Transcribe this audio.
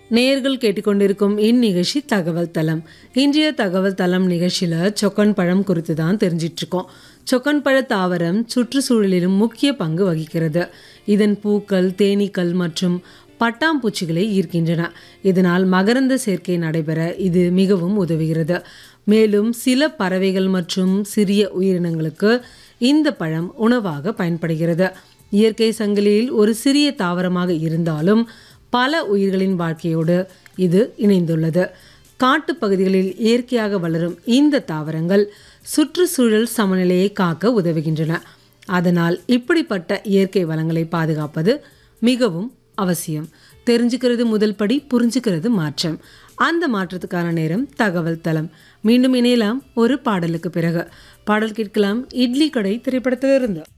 நேயர்கள் கேட்டுக்கொண்டிருக்கும் இந்நிகழ்ச்சி தகவல் தளம் இன்றைய தகவல் தளம் நிகழ்ச்சியில் சொக்கன் பழம் குறித்து தான் தெரிஞ்சிட்டு இருக்கோம் சொக்கன் பழ தாவரம் சுற்றுச்சூழலிலும் முக்கிய பங்கு வகிக்கிறது இதன் பூக்கள் தேனீக்கள் மற்றும் பட்டாம்பூச்சிகளை ஈர்க்கின்றன இதனால் மகரந்த சேர்க்கை நடைபெற இது மிகவும் உதவுகிறது மேலும் சில பறவைகள் மற்றும் சிறிய உயிரினங்களுக்கு இந்த பழம் உணவாக பயன்படுகிறது இயற்கை சங்கிலியில் ஒரு சிறிய தாவரமாக இருந்தாலும் பல உயிர்களின் வாழ்க்கையோடு இது இணைந்துள்ளது காட்டுப் பகுதிகளில் இயற்கையாக வளரும் இந்த தாவரங்கள் சுற்றுச்சூழல் சமநிலையை காக்க உதவுகின்றன அதனால் இப்படிப்பட்ட இயற்கை வளங்களை பாதுகாப்பது மிகவும் அவசியம் தெரிஞ்சுக்கிறது முதல் படி புரிஞ்சுக்கிறது மாற்றம் அந்த மாற்றத்துக்கான நேரம் தகவல் தளம் மீண்டும் இணையலாம் ஒரு பாடலுக்கு பிறகு பாடல் கேட்கலாம் இட்லி கடை திரைப்படத்திலிருந்து